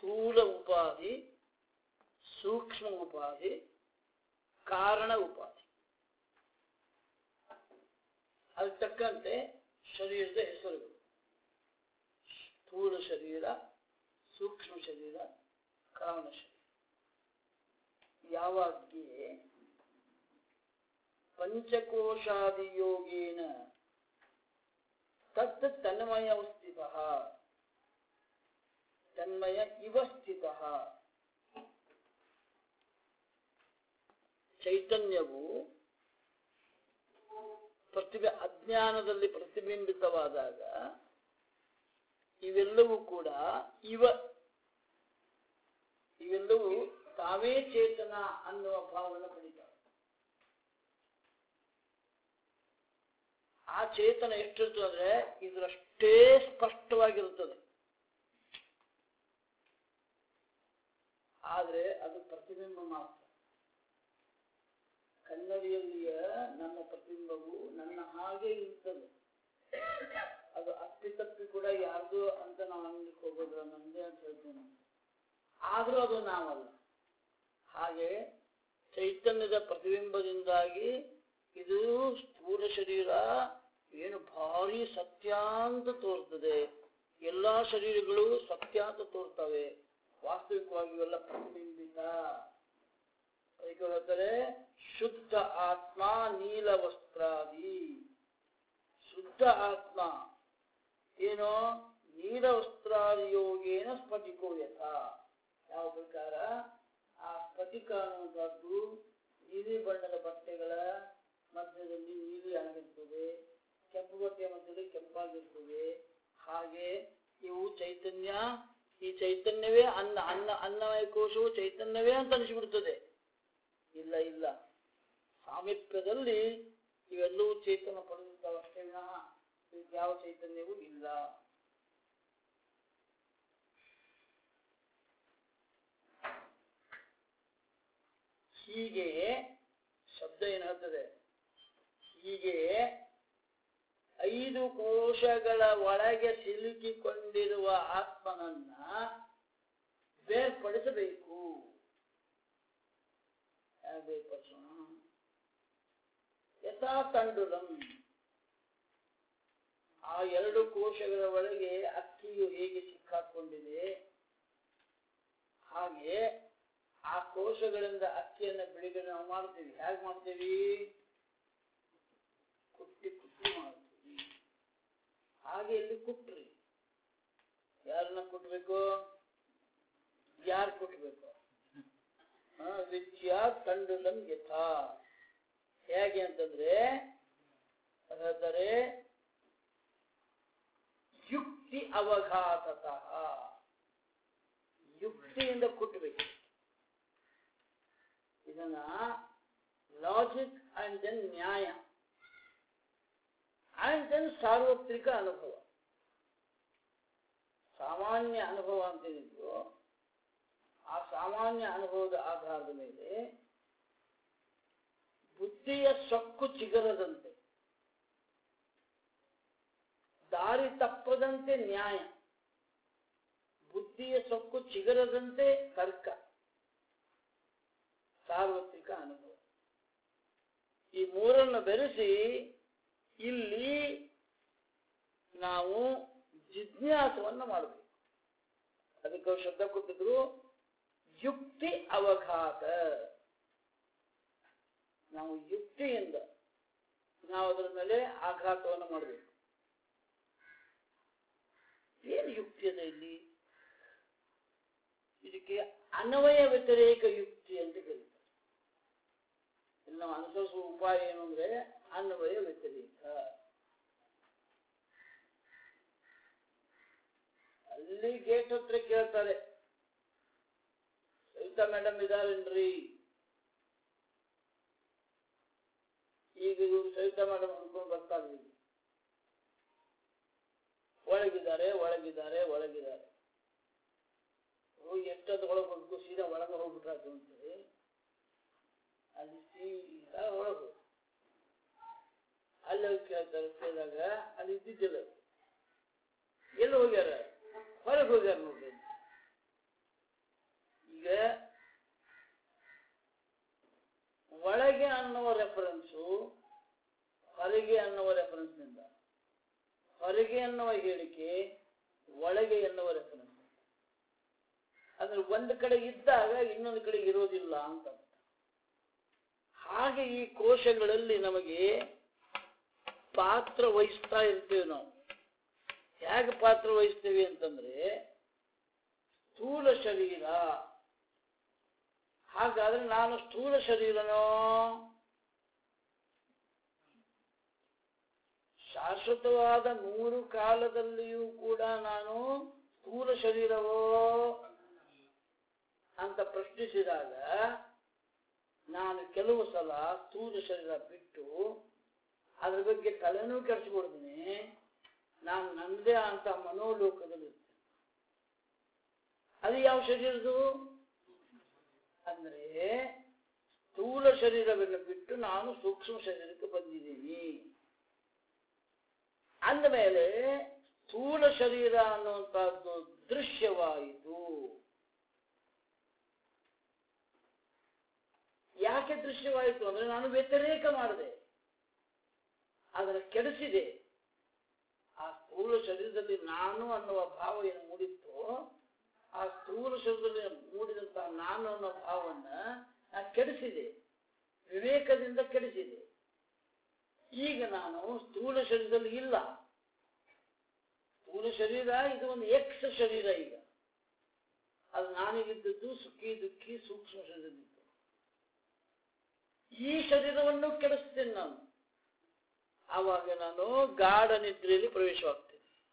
ಸ್ಥೂಲ ಉಪಾಧಿ ಸೂಕ್ಷ್ಮ ಉಪಾಧಿ ಕಾರಣ ಉಪಾಧಿ ಅದಕ್ಕೆ ತಕ್ಕಂತೆ ಶರೀರದ ಹೆಸರುಗಳು ಸ್ಥೂಲ ಶರೀರ ಸೂಕ್ಷ್ಮ ಶರೀರ ಕಾರಣ ಶರೀರ ಯಾವಾಗ್ಗೆ ಪಂಚಕೋಶಾದಿಯೋಗೇನ ತತ್ ತನ್ಮಯ ಸ್ಥಿತ ತನ್ಮಯ ಇವ ಸ್ಥಿತ ಚೈತನ್ಯವು ಪ್ರತಿಭೆ ಅಜ್ಞಾನದಲ್ಲಿ ಪ್ರತಿಬಿಂಬಿತವಾದಾಗ ಇವೆಲ್ಲವೂ ಕೂಡ ಇವ ಇವೆಲ್ಲವೂ ತಾವೇ ಚೇತನ ಅನ್ನುವ ಭಾವನೆ ಪಡಿತಾವೆ ಆ ಚೇತನ ಎಷ್ಟಿರ್ತದೆ ಅಂದ್ರೆ ಇದರಷ್ಟೇ ಸ್ಪಷ್ಟವಾಗಿರುತ್ತದೆ ಆದ್ರೆ ಅದು ಪ್ರತಿಬಿಂಬ ಮಾತ್ರ ಕನ್ನಡಿಯಲ್ಲಿಯ ನನ್ನ ಪ್ರತಿಬಿಂಬವು ನನ್ನ ಹಾಗೆ ಇರ್ತದೆ ಅದು ಅಪ್ಪಿತಪ್ಪಿ ಕೂಡ ಯಾರ್ದು ಅಂತ ನಾವು ಅನ್ಲಿಕ್ಕೆ ಹೋಗೋದಿಲ್ಲ ನಂದೇ ಅಂತ ಹೇಳ್ತೇನೆ ಆದ್ರೂ ಅದು ನಾವಲ್ಲ ಹಾಗೆ ಚೈತನ್ಯದ ಪ್ರತಿಬಿಂಬದಿಂದಾಗಿ ಇದು ಸ್ಥೂಲ ಶರೀರ ಏನು ಭಾರಿ ಸತ್ಯ ಅಂತ ತೋರ್ತದೆ ಎಲ್ಲಾ ಶರೀರಗಳು ಸತ್ಯ ಅಂತ ತೋರ್ತವೆ ವಾಸ್ತವಿಕವಾಗಿ ಇವೆಲ್ಲ ಪ್ರತಿಬಿಂಬಿತ ಅದಕ್ಕೆ ಹೇಳ್ತಾರೆ ಶುದ್ಧ ಆತ್ಮ ನೀಲ ವಸ್ತ್ರಾದಿ ಶುದ್ಧ ಆತ್ಮ ಏನು ನೀಲ ವಸ್ತ್ರಾದಿ ಯೋಗೇನ ಸ್ಫಟಿಕೋ ಯಥ ಯಾವ ಪ್ರಕಾರ ಆ ಸ್ಫಟಿಕ ಅನ್ನುವಂಥದ್ದು ನೀಲಿ ಬಣ್ಣದ ಬಟ್ಟೆಗಳ ಮಧ್ಯದಲ್ಲಿ ನೀಲಿ ಆಗಿರ್ತದೆ ಕೆಂಪು ಬಟ್ಟೆಯ ಮಧ್ಯದಲ್ಲಿ ಕೆಂಪಾಗಿರ್ತದೆ ಹಾಗೆ ಇವು ಚೈತನ್ಯ ಈ ಚೈತನ್ಯವೇ ಅನ್ನ ಅನ್ನ ಅನ್ನಮಯ ಕೋಶವು ಚೈತನ್ಯವೇ ಅಂತ ಅನಿಸಿಬಿಡ್ತದೆ ಇಲ್ಲ ಇಲ್ಲ ಸಾಮೀಪ್ಯದಲ್ಲಿ ಇವೆಲ್ಲವೂ ಚೇತನ ಪಡೆದಿದ್ದಾವಷ್ಟೇ ವಿನಃ ಇದಕ್ಕೆ ಯಾವ ಚೈತನ್ಯವೂ ಇಲ್ಲ ಹೀಗೆ ಶಬ್ದ ಏನು ಹೇಳ್ತದೆ ಹೀಗೆ ಐದು ಕೋಶಗಳ ಒಳಗೆ ಸಿಲುಕಿಕೊಂಡಿರುವ ಆತ್ಮನನ್ನ ಬೇರ್ಪಡಿಸಬೇಕು ಹೇಗೆ ಬೇರ್ಪಡಿಸೋಣ ಯಥಾ ತಂಡುಲಂ ಆ ಎರಡು ಕೋಶಗಳ ಒಳಗೆ ಅಕ್ಕಿಯು ಹೇಗೆ ಸಿಕ್ಕಾಕೊಂಡಿದೆ ಹಾಗೆ ಆ ಕೋಶಗಳಿಂದ ಅಕ್ಕಿಯನ್ನ ಬಿಡುಗಡೆ ನಾವು ಮಾಡ್ತೀವಿ ಹೇಗೆ ಮಾಡ್ತೀವಿ ಕುಟ್ಟಿ ಕುಟ್ಟಿ ಮಾಡ್ತೀವಿ ಹಾಗೆ ಇಲ್ಲಿ ಕುಟ್ರಿ ಯಾರನ್ನ ಕುಟ್ಬೇಕು ಯಾರು ಕುಟ್ಬೇಕು ವಿದ್ಯಾ ತಂಡುಲಂ ಯಥಾ ಹೇಗೆ ಅಂತಂದ್ರೆ ಹೇಳ್ತಾರೆ ಯುಕ್ತಿ ಅವಘಾತತಃ ಯುಕ್ತಿಯಿಂದ ಕುಟ್ಟಬೇಕು ಇದನ್ನ ಲಾಜಿಕ್ ಅಂಡ್ ದೆನ್ ನ್ಯಾಯ ಅಂಡ್ ದೆನ್ ಸಾರ್ವತ್ರಿಕ ಅನುಭವ ಸಾಮಾನ್ಯ ಅನುಭವ ಅಂತೇನಿದ್ರು ಆ ಸಾಮಾನ್ಯ ಅನುಭವದ ಆಧಾರದ ಮೇಲೆ ಬುದ್ಧಿಯ ಸೊಕ್ಕು ಚಿಗರದಂತೆ ದಾರಿ ತಪ್ಪದಂತೆ ನ್ಯಾಯ ಬುದ್ಧಿಯ ಸೊಕ್ಕು ಚಿಗರದಂತೆ ತರ್ಕ ಸಾರ್ವತ್ರಿಕ ಅನುಭವ ಈ ಮೂರನ್ನು ಬೆರೆಸಿ ಇಲ್ಲಿ ನಾವು ಜಿಜ್ಞಾಸವನ್ನ ಮಾಡಬೇಕು ಅದಕ್ಕೆ ಅವ್ರು ಶಬ್ದ ಕೊಟ್ಟಿದ್ರು ಯುಕ್ತಿ ಅವಘಾತ ನಾವು ಯುಕ್ತಿಯಿಂದ ನಾವು ಅದರ ಮೇಲೆ ಆಘಾತವನ್ನು ಮಾಡಬೇಕು ಏನು ಯುಕ್ತಿ ಅದ ಇಲ್ಲಿ ಇದಕ್ಕೆ ಅನ್ವಯ ವ್ಯತಿರೇಕ ಯುಕ್ತಿ ಅಂತ ಕರೀತಾರೆ ಇಲ್ಲಿ ನಾವು ಅನುಸರಿಸುವ ಉಪಾಯ ಏನು ಅಂದ್ರೆ ಅನ್ವಯ ವ್ಯತಿರೇಕ ಅಲ್ಲಿ ಗೇಟ್ ಹತ್ರ ಕೇಳ್ತಾರೆ ಸವಿತಾ ಮೇಡಮ್ ಇದಾರೇನ್ರಿ ಈಗ ಇವರು ಸವಿತಾ ಮೇಡಮ್ ಹುಡ್ಕೊಂಡು ಬರ್ತಾ ಇದ್ದೀವಿ ಒಳಗಿದ್ದಾರೆ ಒಳಗಿದ್ದಾರೆ ಒಳಗಿದ್ದಾರೆ ಹೋಗಿ ಎಷ್ಟೊತ್ತು ಒಳಗೆ ಹೋಗ್ಬೇಕು ಸೀದಾ ಒಳಗೆ ಹೋಗ್ಬಿಟ್ರಾತು ಅಂತೇಳಿ ಅಲ್ಲಿ ಸೀದಾ ಒಳಗೆ ಹೋಗಿ ಅಲ್ಲಿ ಹೋಗಿ ಕೇಳ್ತಾರೆ ಕೇಳಿದಾಗ ಅಲ್ಲಿ ಇದ್ದಿದ್ದಿಲ್ಲ ಎಲ್ಲಿ ಹೋಗ್ಯಾರ ಹೊರಗೆ ಹೋಗ್ಯಾರ ನೋಡ್ರಿ ಎನ್ನುವ ರೆಫರೆನ್ಸ್ ಅಂದ್ರೆ ಒಂದು ಕಡೆ ಇದ್ದಾಗ ಇನ್ನೊಂದು ಕಡೆ ಇರೋದಿಲ್ಲ ಅಂತ ಅರ್ಥ. ಹಾಗೆ ಈ ಕೋಶಗಳಲ್ಲಿ ನಮಗೆ ಪಾತ್ರ ವಹಿಸ್ತಾ ಇರ್ತೀವಿ ನಾವು ಹೇಗೆ ಪಾತ್ರ ವಹಿಸ್ತೀವಿ ಅಂತಂದ್ರೆ ಸ್ಥೂಲ ಶರೀರ ಹಾಗಾದ್ರೆ ನಾನು ಸ್ಥೂಲ ಶರೀರನೋ ಶಾಶ್ವತವಾದ ಮೂರು ಕಾಲದಲ್ಲಿಯೂ ಕೂಡ ನಾನು ಸ್ಥೂಲ ಶರೀರವೋ ಅಂತ ಪ್ರಶ್ನಿಸಿದಾಗ ನಾನು ಕೆಲವು ಸಲ ಸ್ಥೂಲ ಶರೀರ ಬಿಟ್ಟು ಅದ್ರ ಬಗ್ಗೆ ತಲೆನೂ ಕೆಡಿಸ್ಕೊಡ್ತೀನಿ ನಾನು ನನ್ನದೇ ಅಂತ ಮನೋಲೋಕದಲ್ಲಿ ಇರ್ತೇನೆ ಅದು ಯಾವ ಶರೀರದು ಅಂದ್ರೆ ಸ್ಥೂಲ ಶರೀರವನ್ನು ಬಿಟ್ಟು ನಾನು ಸೂಕ್ಷ್ಮ ಶರೀರಕ್ಕೆ ಬಂದಿದ್ದೀನಿ ಅಂದಮೇಲೆ ಸ್ಥೂಲ ಶರೀರ ಅನ್ನುವಂಥದ್ದು ದೃಶ್ಯವಾಯಿತು ಯಾಕೆ ದೃಶ್ಯವಾಯಿತು ಅಂದ್ರೆ ನಾನು ವ್ಯತಿರೇಕ ಮಾಡಿದೆ ಅದನ್ನು ಕೆಡಿಸಿದೆ ಆ ಸ್ಥೂಲ ಶರೀರದಲ್ಲಿ ನಾನು ಅನ್ನುವ ಭಾವ ಏನು ಮೂಡಿತ್ತು ಆ ಸ್ಥೂಲ ಶರೀರದಲ್ಲಿ ಮೂಡಿದಂತಹ ನಾನು ಅನ್ನೋ ಭಾವವನ್ನ ನಾ ಕೆಡಿಸಿದೆ ವಿವೇಕದಿಂದ ಕೆಡಿಸಿದೆ ಈಗ ನಾನು ಸ್ಥೂಲ ಶರೀರದಲ್ಲಿ ಇಲ್ಲ ಸ್ಥೂಲ ಶರೀರ ಇದು ಒಂದು ಎಕ್ಸ್ ಶರೀರ ಈಗ ಅದು ನಾನಿಗಿದ್ದದ್ದು ಸುಖಿ ದುಃಖಿ ಸೂಕ್ಷ್ಮ ಶರೀರದಿದ್ದು ಈ ಶರೀರವನ್ನು ಕೆಡಿಸ್ತೇನೆ ನಾನು ಆವಾಗ ನಾನು ಗಾಢ ನಿದ್ರೆಯಲ್ಲಿ ಪ್ರವೇಶವಾಗ್ತೇನೆ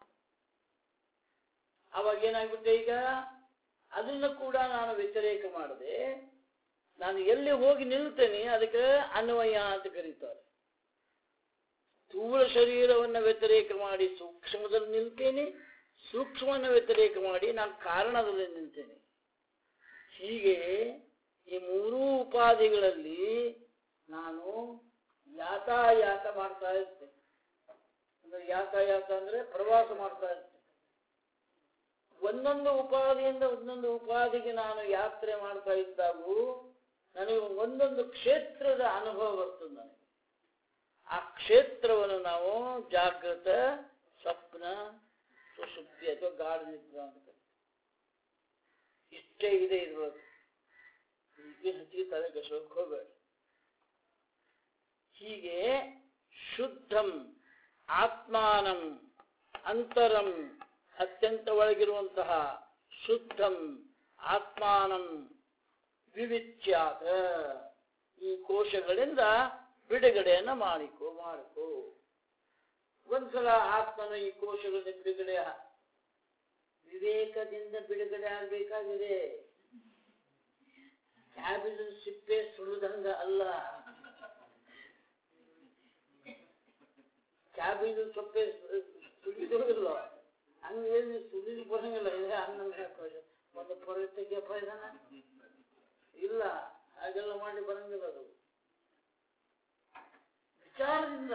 ಆವಾಗ ಏನಾಗ್ಬಿಟ್ಟೆ ಈಗ ಅದನ್ನು ಕೂಡ ನಾನು ವ್ಯತಿರೇಕ ಮಾಡದೆ ನಾನು ಎಲ್ಲಿ ಹೋಗಿ ನಿಲ್ತೇನೆ ಅದಕ್ಕೆ ಅನ್ವಯ ಅಂತ ಕರೀತಾರೆ ಸ್ಥೂಲ ಶರೀರವನ್ನು ವ್ಯತಿರೇಕ ಮಾಡಿ ಸೂಕ್ಷ್ಮದಲ್ಲಿ ನಿಲ್ತೇನೆ ಸೂಕ್ಷ್ಮವನ್ನು ವ್ಯತಿರೇಕ ಮಾಡಿ ನಾನು ಕಾರಣದಲ್ಲಿ ನಿಲ್ತೇನೆ ಹೀಗೆ ಈ ಮೂರೂ ಉಪಾಧಿಗಳಲ್ಲಿ ನಾನು ಯಾತಾಯಾತ ಮಾಡ್ತಾ ಇರ್ತೇನೆ ಅಂದ್ರೆ ಯಾತಾಯಾತ ಅಂದ್ರೆ ಪ್ರವಾಸ ಮಾಡ್ತಾ ಇರ್ತೇನೆ ಒಂದೊಂದು ಉಪಾಧಿಯಿಂದ ಒಂದೊಂದು ಉಪಾಧಿಗೆ ನಾನು ಯಾತ್ರೆ ಮಾಡ್ತಾ ಇದ್ದಾಗೂ ನನಗೆ ಒಂದೊಂದು ಕ್ಷೇತ್ರದ ಅನುಭವ ಬರ್ತದೆ ನನಗೆ ಆ ಕ್ಷೇತ್ರವನ್ನು ನಾವು ಜಾಗೃತ ಸ್ವಪ್ನ ಸುಷುಪ್ತಿ ಅಥವಾ ಗಾಢ ನಿದ್ರೆ ಅಂತ ಕರೀತೀವಿ. ಇಷ್ಟೇ ಇದೆ ಇದ್ರೊಳಗೆ ಹೀಗೆ ಹೆಚ್ಚಿಗೆ ತಲೆ ಕೆಸೋಕ್ ಹೋಗಬೇಡ ಹೀಗೆ ಶುದ್ಧಂ ಆತ್ಮಾನಂ ಅಂತರಂ ಅತ್ಯಂತ ಒಳಗಿರುವಂತಹ ಶುದ್ಧಂ ಆತ್ಮಾನಂ ವಿವಿಚ್ಯಾತ ಈ ಕೋಶಗಳಿಂದ ಬಿಡುಗಡೆಯನ್ನ ಮಾಡಿಕೋ ಮಾಡಿಕೋ ಒಂದ್ಸಲ ಆತ್ಮನು ಈ ಕೋಶಗಳಿಂದ ಬಿಡುಗಡೆ ಆ- ವಿವೇಕದಿಂದ ಬಿಡುಗಡೆ ಆಗ್ಬೇಕಾಗಿದೆ ಕ್ಯಾಬಿನ ಸಿಪ್ಪೆ ಸುಳಿದಂಗ ಅಲ್ಲ ಕ್ಯಾಬಿನ ಸೊಪ್ಪೆ ಸುಳಿದೋದಿಲ್ಲ ಹಂಗೇನು ಸುಳಿದು ಬರಂಗಿಲ್ಲ ಇದೆ ಹಂಗಂದ್ರೆ ಒಂದು ಪೊರೆ ತೆಗಿಯಪ್ಪ ಇದನ್ನ ಇಲ್ಲ ಹಾಗೆಲ್ಲ ಮಾಡಿ ಬರಂಗಿಲ್ಲ ಅದು ವಿಚಾರದಿಂದ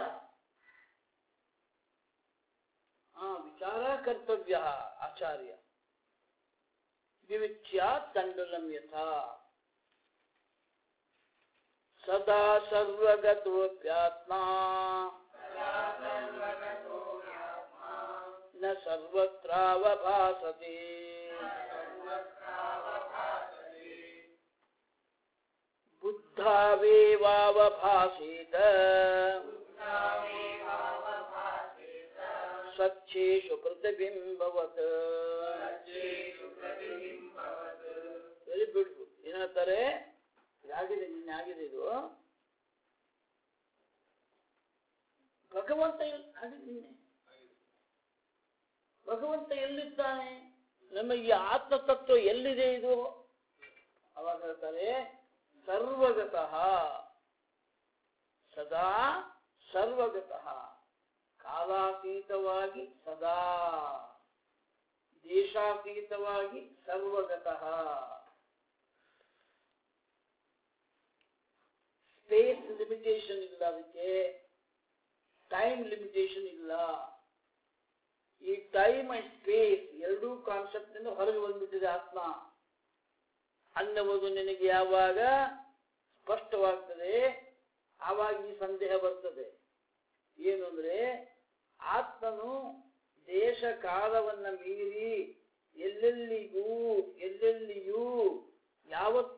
ಆ ವಿಚಾರ ಕರ್ತವ್ಯ ಆಚಾರ್ಯ ವಿವಿಚ್ಯ ತಂಡಲಂ ಯಥಾ ಸದಾ ಸರ್ವಗತೋಪ್ಯಾತ್ಮ ನ ಸರ್ವತ್ರಾವಭಾಸತೆ ಬುದ್ಧಾವೇವಾವಭಾಸೇತ ಸ್ವಚ್ಛೇಷು ಪ್ರತಿಬಿಂಬವತ್ ವೆರಿ ಬ್ಯೂಟಿಫುಲ್ ಏನ್ ಹೇಳ್ತಾರೆ ಇದಾಗಿದೆ ನಿನ್ನೆ ಆಗಿದೆ ಇದು ಭಗವಂತ ಎಲ್- ಆಗಿದೆ ನಿನ್ನೆ ಭಗವಂತ ಎಲ್ಲಿದ್ದಾನೆ ನಮ್ಮ ಈ ಆತ್ಮತತ್ವ ಎಲ್ಲಿದೆ ಇದು ಅವಾಗ ಹೇಳ್ತಾರೆ ಸರ್ವಗತಃ ಸದಾ ಸರ್ವಗತಃ ಕಾಲಾತೀತವಾಗಿ ಸದಾ ದೇಶಾತೀತವಾಗಿ ಸರ್ವಗತಃ ಸ್ಪೇಸ್ ಲಿಮಿಟೇಷನ್ ಇಲ್ಲ ಅದಕ್ಕೆ ಟೈಮ್ ಲಿಮಿಟೇಷನ್ ಇಲ್ಲ ಈ ಟೈಮ್ ಅಂಡ್ ಸ್ಪೇಸ್ ಎರಡೂ ಕಾನ್ಸೆಪ್ಟ್ ಇಂದ ಹೊರಗೆ ಬಂದ್ಬಿಟ್ಟಿದೆ ಆತ್ಮ ಅನ್ನುವುದು ನಿನಗೆ ಯಾವಾಗ ಸ್ಪಷ್ಟವಾಗ್ತದೆ ಆವಾಗ ಈ ಸಂದೇಹ ಬರ್ತದೆ ಏನು ಅಂದ್ರೆ ಆತ್ಮನು ದೇಶ ಕಾಲವನ್ನ ಮೀರಿ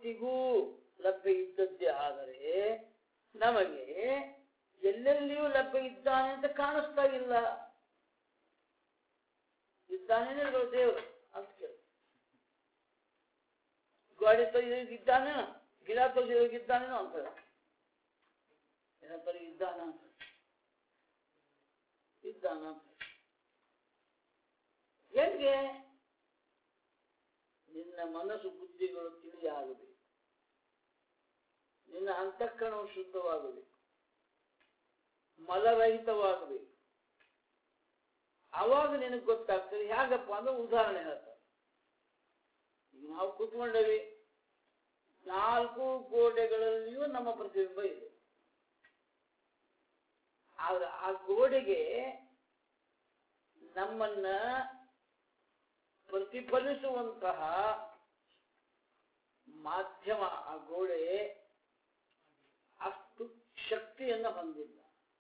ಯಾವತ್ತಿಗೂ ಲಭ್ಯ ಇದ್ದದ್ದೇ ಆದರೆ ನಮಗೆ ಎಲ್ಲೆಲ್ಲಿಯೂ ಲಭ್ಯ ಇದ್ದಾನೆ ಅಂತ ಕಾಣಿಸ್ತಾ ಇಲ್ಲ ಇದ್ದಾನೇನೆ ದೇವರು ಅಂತ ಕೇಳಿ ಗಾಡಿ ತೆಗೆದಿದ್ದಾನೇನೋ ಗಿಡ ತೆಗೆದಿದ್ದಾನೇನೋ ಅಂತ ಏನಂತಾರೆ ಇದ್ದಾನ ಅಂತ ಇದ್ದಾನ ಅಂತ ಹೆಂಗೆ ನಿನ್ನ ಮನಸ್ಸು ಬುದ್ಧಿಗಳು ತಿಳಿಯಾಗಬೇಕು ನಿನ್ನ ಅಂತಃಕರಣವು ಶುದ್ಧವಾಗಬೇಕು ಮಲರಹಿತವಾಗಬೇಕು ಅವಾಗ ನಿನಗೆ ಗೊತ್ತಾಗ್ತದೆ ಹೇಗಪ್ಪ ಅಂದ್ರೆ ಉದಾಹರಣೆ ಹೇಳ್ತಾರೆ ಈಗ ನಾವು ಕೂತ್ಕೊಂಡೇವಿ ನಾಲ್ಕು ಗೋಡೆಗಳಲ್ಲಿಯೂ ನಮ್ಮ ಪ್ರತಿಬಿಂಬ ಇದೆ ಆದ್ರೆ ಆ ಗೋಡೆಗೆ ನಮ್ಮನ್ನ ಪ್ರತಿಫಲಿಸುವಂತಹ ಮಾಧ್ಯಮ ಆ ಗೋಡೆ ಅಷ್ಟು ಶಕ್ತಿಯನ್ನು ಹೊಂದಿಲ್ಲ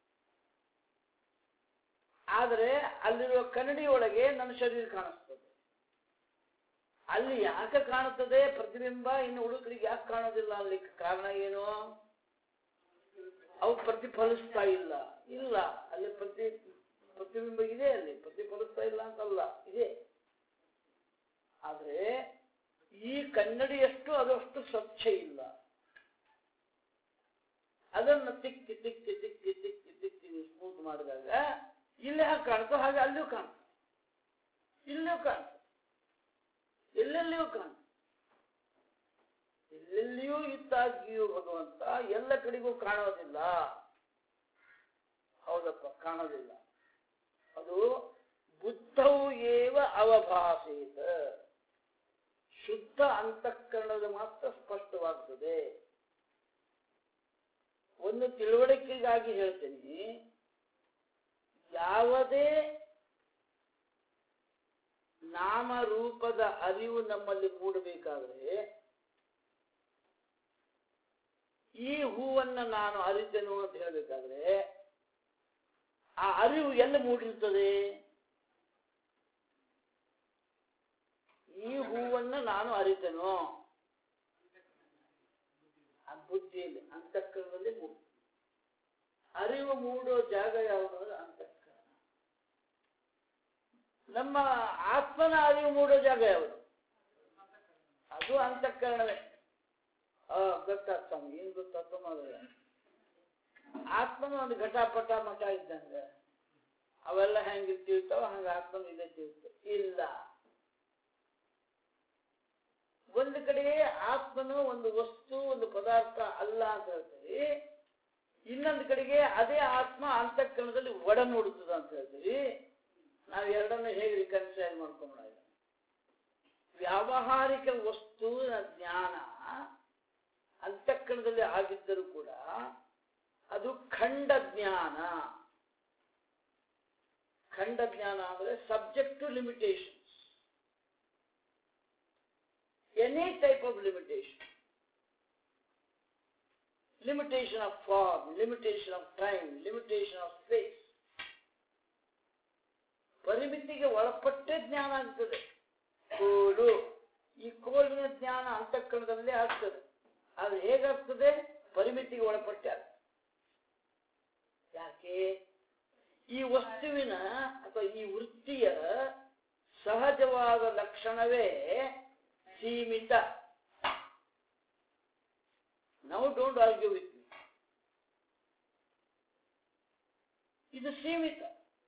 ಆದರೆ ಅಲ್ಲಿರುವ ಕನ್ನಡಿಯೊಳಗೆ ನನ್ನ ಶರೀರ ಕಾಣಿಸ್ತದೆ ಅಲ್ಲಿ ಯಾಕೆ ಕಾಣುತ್ತದೆ ಪ್ರತಿಬಿಂಬ ಇನ್ನು ಹುಡುಗರಿಗೆ ಯಾಕೆ ಕಾಣೋದಿಲ್ಲ ಅನ್ಲಿಕ್ಕೆ ಕಾರಣ ಏನು ಅವು ಪ್ರತಿಫಲಿಸ್ತಾ ಇಲ್ಲ ಇಲ್ಲ ಅಲ್ಲಿ ಪ್ರತಿ ಪ್ರತಿಬಿಂಬ ಇದೆ ಅಲ್ಲಿ ಪ್ರತಿಫಲಿಸ್ತಾ ಇಲ್ಲ ಅಂತಲ್ಲ ಇದೆ ಆದ್ರೆ ಈ ಕನ್ನಡಿಯಷ್ಟು ಅದಷ್ಟು ಸ್ವಚ್ಛ ಇಲ್ಲ ಅದನ್ನು ತಿಕ್ಕಿ ತಿಕ್ಕಿ ತಿಕ್ಕಿ ತಿಕ್ಕಿ ತಿಕ್ಕಿ ಸ್ಮೂತ್ ಮಾಡಿದಾಗ ಇಲ್ಲಿ ಹಾಗೆ ಕಾಣ್ತೋ ಹಾಗೆ ಅಲ್ಲಿಯೂ ಕಾಣ್ತದೆ ಇಲ್ಲಿಯೂ ಕಾಣ್ತದೆ ಎಲ್ಲೆಲ್ಲಿಯೂ ಕಾಣ್ತದೆ ಎಲ್ಲೆಲ್ಲಿಯೂ ಇದ್ದಾಗಿಯೂ ಭಗವಂತ ಎಲ್ಲ ಕಡೆಗೂ ಕಾಣೋದಿಲ್ಲ ಹೌದಪ್ಪ ಕಾಣೋದಿಲ್ಲ ಅದು ಬುದ್ಧವು ಏವ ಅವಭಾಸೇತ ಶುದ್ಧ ಅಂತಃಕರಣದ ಮಾತ್ರ ಸ್ಪಷ್ಟವಾಗ್ತದೆ ಒಂದು ತಿಳುವಳಿಕೆಗಾಗಿ ಹೇಳ್ತೀನಿ ಯಾವುದೇ ನಾಮರೂಪದ ಅರಿವು ನಮ್ಮಲ್ಲಿ ಮೂಡಬೇಕಾದ್ರೆ ಈ ಹೂವನ್ನ ನಾನು ಅರಿತೆನು ಅಂತ ಹೇಳಬೇಕಾದ್ರೆ ಆ ಅರಿವು ಎಲ್ಲಿ ಮೂಡಿರ್ತದೆ ಈ ಹೂವನ್ನ ನಾನು ಅರಿತೆನು ಆ ಬುದ್ಧಿಯಲ್ಲಿ ಅಂತಃಕರಣದಲ್ಲಿ ಮೂಡು ಅರಿವು ಮೂಡೋ ಜಾಗ ಯಾವುದು ಅಂದ್ರೆ ಅಂತಃಕರಣ ನಮ್ಮ ಆತ್ಮನ ಅರಿವು ಮೂಡೋ ಜಾಗ ಯಾವುದು ಅದು ಅಂತಃಕರಣವೇ ಆ ಗೊತ್ತಾಗ್ತಾವ ಏನ್ ಗೊತ್ತಾಗ್ತ ಮಾಡಿದ್ರೆ ಆತ್ಮನ ಒಂದು ಘಟಪಟ ಮಠ ಇದ್ದಂಗ ಅವೆಲ್ಲ ಹೆಂಗ್ ತಿಳ್ತಾವ ಹಂಗ ಆತ್ಮನ ಇಲ್ಲೇ ತಿಳ್ತ ಇಲ್ಲ ಒಂದು ಕಡೆ ಆತ್ಮನು ಒಂದು ವಸ್ತು ಒಂದು ಪದಾರ್ಥ ಅಲ್ಲ ಅಂತ ಹೇಳ್ತೀವಿ ಇನ್ನೊಂದು ಕಡೆಗೆ ಅದೇ ಆತ್ಮ ಅಂತಃಕರಣದಲ್ಲಿ ಒಡಮೂಡುತ್ತದೆ ಅಂತ ಹೇಳ್ತೀವಿ ನಾವು ಎರಡನ್ನು ಹೇಗೆ ರಿಕನ್ಸೈಲ್ ಮಾಡ್ಕೊಂಡ ವ್ಯಾವಹಾರಿಕ ವಸ್ತುವಿನ ಜ್ಞಾನ ಅಂತಃಕರಣದಲ್ಲಿ ಆಗಿದ್ದರೂ ಕೂಡ ಅದು ಖಂಡ ಜ್ಞಾನ ಖಂಡ ಜ್ಞಾನ ಅಂದ್ರೆ subject to limitations any type of limitation limitation of form limitation of time limitation of space ಪರಿಮಿತಿಗೆ ಒಳಪಟ್ಟೆ ಜ್ಞಾನ ಆಗ್ತದೆ ಕೋಲು ಈ ಕೋಲಿನ ಜ್ಞಾನ ಅಂತಃಕರಣದಲ್ಲೇ ಆಗ್ತದೆ ಅದು ಹೇಗಾಗ್ತದೆ ಪರಿಮಿತಿಗೆ ಒಳಪಟ್ಟೆ ಆಗ್ತದೆ ಯಾಕೆ ಈ ವಸ್ತುವಿನ ಅಥವಾ ಈ ವೃತ್ತಿಯ ಸಹಜವಾದ ಲಕ್ಷಣವೇ ಸೀಮಿತ ನಾವು ಡೋಂಟ್ ಆರ್ಗ್ಯೂ ವಿತ್ ಇದು ಸೀಮಿತ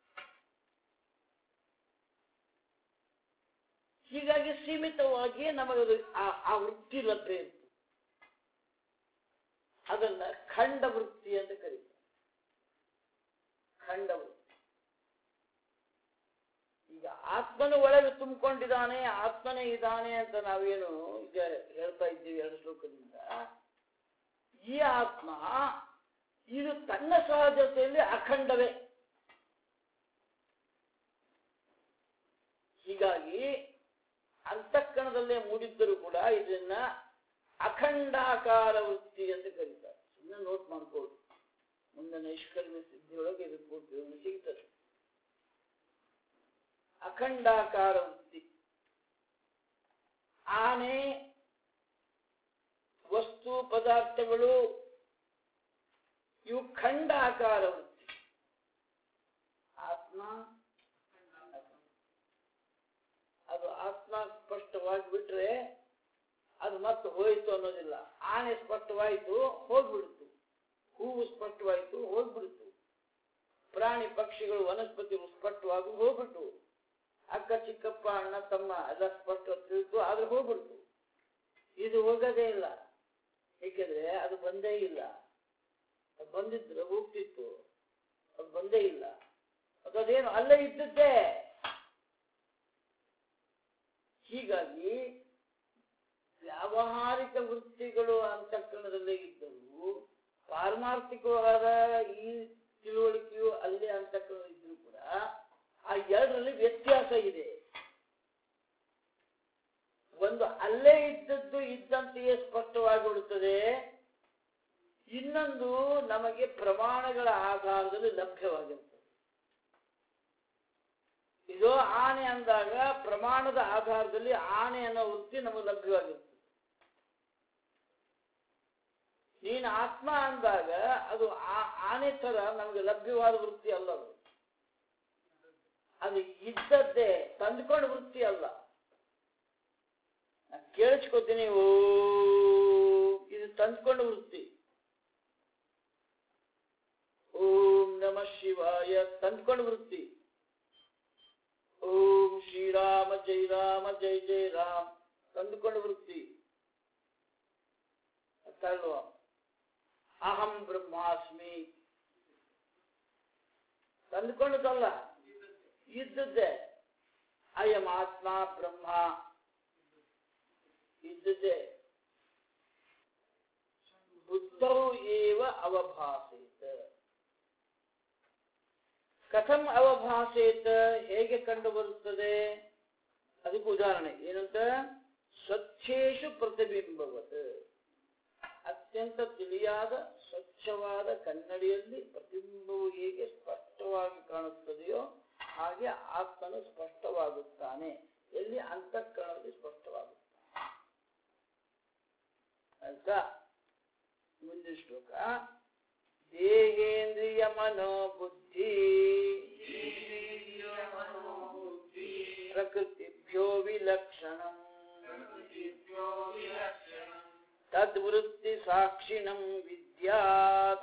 ಹೀಗಾಗಿ ಸೀಮಿತವಾಗಿ ನಮಗೆ ಆ- ಆ ವೃತ್ತಿ ಲಭ್ಯ ಇರ್ತದೆ ಅದನ್ನ ಖಂಡ ವೃತ್ತಿ ಅಂತ ಕರೀತಾರೆ ಖಂಡ ವೃತ್ತಿ ಈಗ ಆತ್ಮನ ಒಳಗೆ ತುಂಬಿಕೊಂಡಿದ್ದಾನೆ ಆತ್ಮನೇ ಇದ್ದಾನೆ ಅಂತ ನಾವೇನು ಈಗ ಹೇಳ್ತಾ ಇದ್ದೀವಿ ಎರಡು ಶ್ಲೋಕದಿಂದ ಈ ಆತ್ಮ ಇದು ತನ್ನ ಸಹಜತೆಯಲ್ಲಿ ಅಖಂಡವೇ ಹೀಗಾಗಿ ಅಂತಃಕರಣದಲ್ಲೇ ಮೂಡಿದ್ದರೂ ಕೂಡ ಇದನ್ನ ಅಖಂಡಾಕಾರ ವೃತ್ತಿ ಅಂತ ಕರೀತಾರೆ ಸುಮ್ಮನೆ ನೋಟ್ ಮಾಡ್ಕೊಳ್ಳಿ ಮುಂದೆ ನೈಷ್ಕರ್ಮ್ಯ ಸಿದ್ಧಿಯೊಳಗೆ ಇದು ಪೂರ್ತಿ ವಿವರಣೆ ಸಿಗ್ತದೆ ಅಖಂಡಾಕಾರ ವೃತ್ತಿ ಆನೆ ಪದಾರ್ಥಗಳು ಇವು ಖಂಡ ಆಕಾರ ವೃತ್ತಿ ಆತ್ಮ ಅದು ಆತ್ಮ ಸ್ಪಷ್ಟವಾಗಿ ಬಿಟ್ರೆ ಅದು ಮತ್ತೆ ಹೋಯಿತು ಅನ್ನೋದಿಲ್ಲ ಆನೆ ಸ್ಪಷ್ಟವಾಯಿತು ಹೋಗ್ಬಿಡ್ತು ಹೂವು ಸ್ಪಷ್ಟವಾಯಿತು ಹೋಗ್ಬಿಡ್ತು ಪ್ರಾಣಿ ಪಕ್ಷಿಗಳು ವನಸ್ಪತಿಗಳು ಸ್ಪಷ್ಟವಾಗಿ ಹೋಗ್ಬಿಟ್ಟು ಅಕ್ಕ ಚಿಕ್ಕಪ್ಪ ಅಣ್ಣ ತಮ್ಮ ಎಲ್ಲ ಸ್ಪಷ್ಟ ತಿಳಿತು ಆದ್ರೆ ಹೋಗ್ಬಿಡ್ತು ಇದು ಹೋಗೋದೇ ಇಲ್ಲ ಏಕೆಂದ್ರೆ ಅದು ಬಂದೇ ಇಲ್ಲ ಅದು ಬಂದಿದ್ರೆ ಹೋಗ್ತಿತ್ತು ಅದು ಬಂದೇ ಇಲ್ಲ ಅದು ಅದೇನು ಅಲ್ಲೇ ಇದ್ದದ್ದೇ ಹೀಗಾಗಿ ವ್ಯಾವಹಾರಿಕ ವೃತ್ತಿಗಳು ಅಂತಃಕರಣದಲ್ಲೇ ಇದ್ದರೂ ಪಾರಮಾರ್ಥಿಕವಾದ ಈ ತಿಳುವಳಿಕೆಯು ಅಲ್ಲೇ ಅಂತಃಕರಣ ಇದ್ರೂ ಕೂಡ ಆ ಎರಡರಲ್ಲಿ ವ್ಯತ್ಯಾಸ ಇದೆ ಒಂದು ಅಲ್ಲೇ ಇದ್ದದ್ದು ಇದ್ದಂತೆಯೇ ಸ್ಪಷ್ಟವಾಗಿ ಉಳಿತದೆ ಇನ್ನೊಂದು ನಮಗೆ ಪ್ರಮಾಣಗಳ ಆಧಾರದಲ್ಲಿ ಲಭ್ಯವಾಗಿರ್ತದೆ ಇದು ಆನೆ ಅಂದಾಗ ಪ್ರಮಾಣದ ಆಧಾರದಲ್ಲಿ ಆನೆ ಅನ್ನೋ ವೃತ್ತಿ ನಮಗೆ ಲಭ್ಯವಾಗಿರ್ತದೆ ನೀನು ಆತ್ಮ ಅಂದಾಗ ಅದು ಆ- ಆನೆ ತರ ನಮಗೆ ಲಭ್ಯವಾದ ವೃತ್ತಿ ಅಲ್ಲ ಅದು ಅದು ಇದ್ದದ್ದೇ ತಂದುಕೊಂಡ ವೃತ್ತಿ ಅಲ್ಲ ನಾನ್ ಕೇಳಿಸ್ಕೊತೀನಿ ಓ ಇದು ತಂದುಕೊಂಡ ವೃತ್ತಿ ಓಂ ನಮ ಶಿವಾಯ ತಂದುಕೊಂಡ ವೃತ್ತಿ ಓಂ ಶ್ರೀರಾಮ ಜೈ ರಾಮ ಜೈ ಜೈ ರಾಮ್ ತಂದುಕೊಂಡ ವೃತ್ತಿ ಅರ್ಥಲ್ವಾ ಅಹಂ ಬ್ರಹ್ಮಾಸ್ಮಿ ತಂದುಕೊಂಡದಲ್ಲ ಇದ್ದದ್ದೇ ಅಯಂ ಆತ್ಮ ಬ್ರಹ್ಮ ಇದ್ದದ್ದೇ ಬುದ್ಧೌ ಏವ ಅವಭಾಸೇತ ಕಥಂ ಅವಭಾಸೇತ ಹೇಗೆ ಕಂಡು ಬರುತ್ತದೆ ಅದಕ್ಕೆ ಉದಾಹರಣೆ ಏನಂತ ಸ್ವಚ್ಛೇಶು ಪ್ರತಿಬಿಂಬವತ್ ಅತ್ಯಂತ ತಿಳಿಯಾದ ಸ್ವಚ್ಛವಾದ ಕನ್ನಡಿಯಲ್ಲಿ ಪ್ರತಿಬಿಂಬವು ಹೇಗೆ ಸ್ಪಷ್ಟವಾಗಿ ಕಾಣುತ್ತದೆಯೋ ಹಾಗೆ ಆತ್ಮನು ಸ್ಪಷ್ಟವಾಗುತ್ತಾನೆ ಎಲ್ಲಿ ಅಂತಃಕರಣದಲ್ಲಿ ಸ್ಪಷ್ಟವಾಗುತ್ತಾನೆ ಆಯ್ತಾ ಮುಂದಿನ ಶ್ಲೋಕ ದೇಹೇಂದ್ರಿಯ ಮನೋ ಬುದ್ಧಿ ಪ್ರಕೃತಿಭ್ಯೋ ವಿಲಕ್ಷಣಂ ತದ್ವೃತ್ತಿ ಸಾಕ್ಷಿಣಂ ವಿದ್ಯಾತ್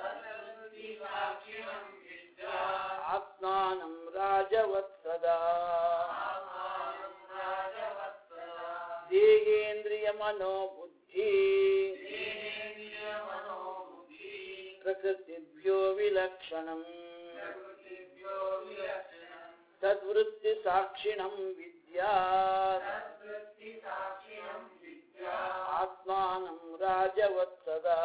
ಆತ್ಮಾನಂ ರಾಜವತ್ಸದಾ ದೇಹೇಂದ್ರಿಯ ಮನೋ ಬುದ್ಧಿ ಪ್ರಕೃತಿಭ್ಯೋ ವಿಲಕ್ಷಣಂ ತದ್ವೃತ್ತಿ ಸಾಕ್ಷಿಣಂ ವಿದ್ಯಾತ್ ಆತ್ಮಾನಂ ರಾಜವತ್ಸದಾ